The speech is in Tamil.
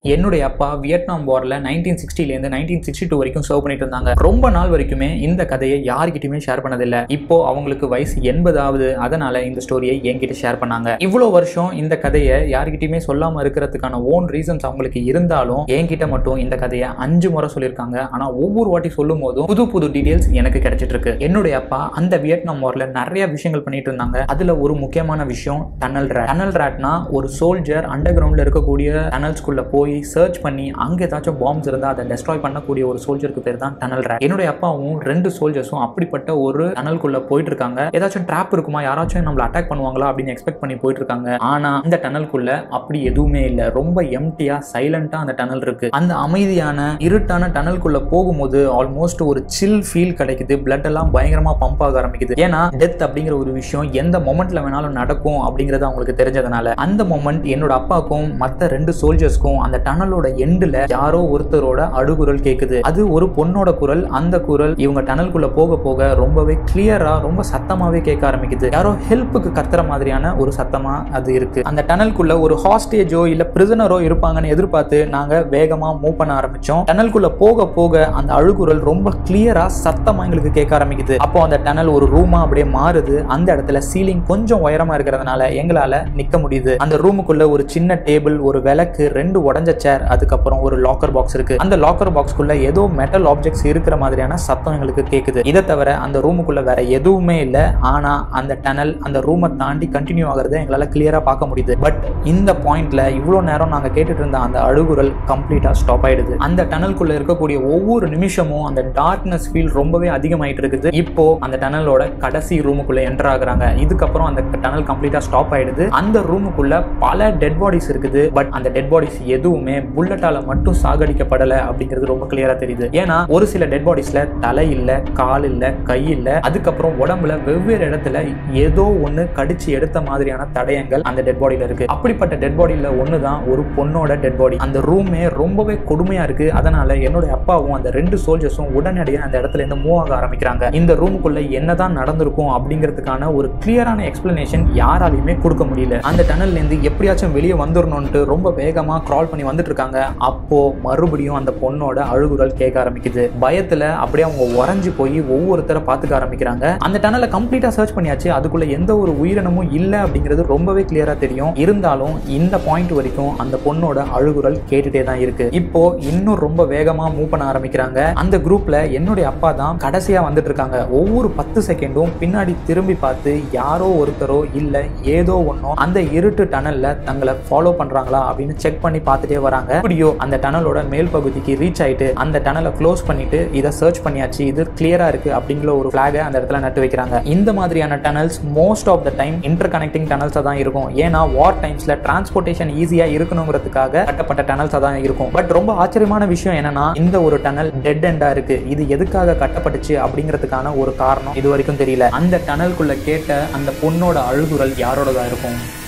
என்னுடைய அப்பா வியட்நாம் வார்ல நைன்டீன் சிக்ஸ்டிலேருந்து நைன்டீன் சிக்ஸ்டி டூ வரைக்கும் சர்வ் பண்ணிட்டு இருந்தாங்க ரொம்ப நாள் வரைக்குமே இந்த கதையை யார்கிட்டயுமே ஷேர் பண்ணதில்லை இப்போ அவங்களுக்கு வயசு எண்பதாவது அதனால இந்த ஸ்டோரியை என்கிட்ட ஷேர் பண்ணாங்க இவ்வளோ வருஷம் இந்த கதையை யார்கிட்டயுமே சொல்லாம இருக்கிறதுக்கான ஓன் ரீசன்ஸ் அவங்களுக்கு இருந்தாலும் என்கிட்ட மட்டும் இந்த கதையை அஞ்சு முறை சொல்லியிருக்காங்க ஆனா ஒவ்வொரு வாட்டி சொல்லும் போதும் புது புது டீடைல்ஸ் எனக்கு கிடைச்சிட்டு இருக்கு என்னுடைய அப்பா அந்த வியட்நாம் வார்ல நிறைய விஷயங்கள் பண்ணிட்டு இருந்தாங்க அதுல ஒரு முக்கியமான விஷயம் டனல் ரேட் டனல் ரேட்னா ஒரு சோல்ஜர் அண்டர் கிரவுண்ட்ல இருக்கக்கூடிய டனல்ஸ்குள்ள போய் சர்ச் பண்ணி அங்க ஏதாச்சும் பாம்ஸ் இருந்தா அதை டெஸ்ட்ராய் பண்ணக்கூடிய ஒரு சோல்ஜருக்கு பேர் தான் டனல் ரேட் என்னுடைய அப்பாவும் ரெண்டு சோல்ஜர்ஸும் அப்படிப்பட்ட ஒரு டனல்குள்ள போயிட்டு இருக்காங்க ஏதாச்சும் ட்ராப் இருக்குமா யாராச்சும் நம்மள அட்டாக் பண்ணுவாங்களா அப்படின்னு எக்ஸ்பெக்ட் பண்ணி போயிட்டு இருக்காங்க ஆனா அந்த டனல்குள்ள அப்படி எதுவுமே இல்ல ரொம்ப எம்டியா சைலண்டா அந்த டனல் இருக்கு அந்த அமைதியான இருட்டான டனல்குள்ள போகும்போது ஆல்மோஸ்ட் ஒரு சில் ஃபீல் கிடைக்குது பிளட் எல்லாம் பயங்கரமா பம்ப் ஆக ஆரம்பிக்குது ஏன்னா டெத் அப்படிங்கிற ஒரு விஷயம் எந்த மொமெண்ட்ல வேணாலும் நடக்கும் அப்படிங்கிறது அவங்களுக்கு தெரிஞ்சதுனால அந்த மொமெண்ட் என்னோட அப்பாவுக்கும் மத்த ரெண்டு சோல்ஜர்ஸ்க்கும் அந்த டனலோட எண்டுல யாரோ ஒருத்தரோட அழுகுரல் கேக்குது அது ஒரு பொண்ணோட குரல் அந்த குரல் இவங்க டனல்குள்ள போக போக ரொம்பவே கிளியரா ரொம்ப சத்தமாவே கேட்க ஆரம்பிக்குது யாரோ ஹெல்ப்புக்கு கத்துற மாதிரியான ஒரு சத்தமா அது இருக்கு அந்த டனல்குள்ள ஒரு ஹாஸ்டேஜோ இல்ல பிரிசனரோ இருப்பாங்கன்னு எதிர்பார்த்து நாங்க வேகமா மூவ் பண்ண ஆரம்பிச்சோம் டனல்குள்ள போக போக அந்த அழுகுரல் ரொம்ப கிளியரா சத்தமா எங்களுக்கு கேட்க ஆரம்பிக்குது அப்போ அந்த டனல் ஒரு ரூமா அப்படியே மாறுது அந்த இடத்துல சீலிங் கொஞ்சம் உயரமா இருக்கிறதுனால எங்களால நிக்க முடியுது அந்த ரூமுக்குள்ள ஒரு சின்ன டேபிள் ஒரு விளக்கு ரெண்டு உடஞ்ச சேர் அதுக்கப்புறம் ஒரு லாக்கர் பாக்ஸ் இருக்கு அந்த லாக்கர் பாக்ஸ்க்குள்ள ஏதோ மெட்டல் ஆப்ஜெக்ட்ஸ் இருக்கிற மாதிரியான சத்தம் எங்களுக்கு கேக்குது இதை தவிர அந்த ரூமுக்குள்ள வேற எதுவுமே இல்ல ஆனா அந்த டனல் அந்த ரூமை தாண்டி கண்டினியூ ஆகிறத எங்களால கிளியரா பார்க்க முடியுது பட் இந்த பாயிண்ட்ல இவ்வளவு நேரம் நாங்க கேட்டுட்டு இருந்த அந்த அழுகுரல் கம்ப்ளீட்டா ஸ்டாப் ஆயிடுது அந்த டனல்குள்ள இருக்கக்கூடிய ஒவ்வொரு நிமிஷமும் அந்த டார்க்னஸ் ஃபீல் ரொம்பவே அதிகமாயிட்டு இருக்குது இப்போ அந்த டனலோட கடைசி ரூமுக்குள்ள என்டர் ஆகுறாங்க இதுக்கப்புறம் அந்த டனல் கம்ப்ளீட்டா ஸ்டாப் ஆயிடுது அந்த ரூமுக்குள்ள பல டெட் பாடிஸ் இருக்குது பட் அந்த டெட் பாடிஸ் எதுவுமே புல்லட்டால மட்டும் சாகடிக்கப்படல அப்படிங்கிறது ரொம்ப கிளியரா தெரியுது ஏன்னா ஒரு சில டெட் பாடிஸ்ல தலை இல்ல கால் இல்ல கை இல்ல அதுக்கப்புறம் உடம்புல வெவ்வேறு இடத்துல ஏதோ ஒண்ணு கடிச்சு எடுத்த மாதிரியான தடயங்கள் அந்த டெட் பாடியில இருக்கு அப்படிப்பட்ட டெட் பாடியில ஒன்று தான் ஒரு பொண்ணோட டெட் பாடி அந்த ரூமே ரொம்பவே கொடுமையா இருக்கு அதனால என்னோட அப்பாவும் அந்த ரெண்டு சோல்ஜர்ஸும் உடனடியாக அந்த இடத்துல இருந்து மூவ் ஆக ஆரம்பிக்கிறாங்க இந்த ரூமுக்குள்ள என்னதான் நடந்திருக்கும் அப்படிங்கிறதுக்கான ஒரு கிளியரான எக்ஸ்பிளனேஷன் யாராலையுமே கொடுக்க முடியல அந்த டனல்ல இருந்து எப்படியாச்சும் வெளியே வந்துடணும்ட்டு ரொம்ப வேகமா கிரால் பண்ணி வந்துட்டு இருக்காங்க அப்போ மறுபடியும் அந்த பொண்ணோட அழுகுரல் கேட்க ஆரம்பிக்குது பயத்துல அப்படியே அவங்க உறைஞ்சு போய் ஒவ்வொருத்தரை பார்த்துக்க ஆரம்பிக்கிறாங்க அந்த டனலை கம்ப்ளீட்டா சர்ச் பண்ணியாச்சு அதுக்குள்ள எந்த ஒரு உயிரினமும் இல்லை அப்படிங்கிறது ரொம்பவே கிளியரா தெரியும் இருந்தாலும் இந்த பாயிண்ட் வரைக்கும் அந்த பொண்ணோட அழுகுரல் கேட்டுட்டே தான் இருக்கு இப்போ இன்னும் ரொம்ப வேகமா மூவ் பண்ண ஆரம்பிக்கிறாங்க அந்த குரூப்ல என்னுடைய அப்பா தான் கடைசியா வந்துட்டு இருக்காங்க ஒவ்வொரு பத்து செகண்டும் பின்னாடி திரும்பி பார்த்து யாரோ ஒருத்தரோ இல்ல ஏதோ ஒன்னோ அந்த இருட்டு டனல்ல தங்களை ஃபாலோ பண்றாங்களா அப்படின்னு செக் பண்ணி பார்த்துட்டே வராங்க இப்படியோ அந்த டனலோட மேல் பகுதிக்கு ரீச் ஆயிட்டு அந்த டனலை க்ளோஸ் பண்ணிட்டு இதை சர்ச் பண்ணியாச்சு இது கிளியரா இருக்கு அப்படிங்கிற ஒரு ஃபிளாகை அந்த இடத்துல நட்டு வைக்கிறாங்க இந்த மாதிரியான tunnels most of the time interconnecting டனல்ஸாக தான் இருக்கும் ஏன்னா வார் டைம்ஸ்ல டிரான்ஸ்போர்ட்டேஷன் ஈஸியா இருக்கணுங்கிறதுக்காக கட்டப்பட்ட டனல்ஸாக தான் இருக்கும் பட் ரொம்ப ஆச்சரியமான விஷயம் என்னன்னா இந்த ஒரு டனல் டெட் எண்டா இருக்கு இது எதுக்காக கட்டப்பட்டுச்சு அப்படிங்கிறதுக்கான ஒரு காரணம் இது வரைக்கும் தெரியல அந்த டனல்குள்ள கேட்ட அந்த பொண்ணோட அழுகுரல் யாரோடதா இருக்கும்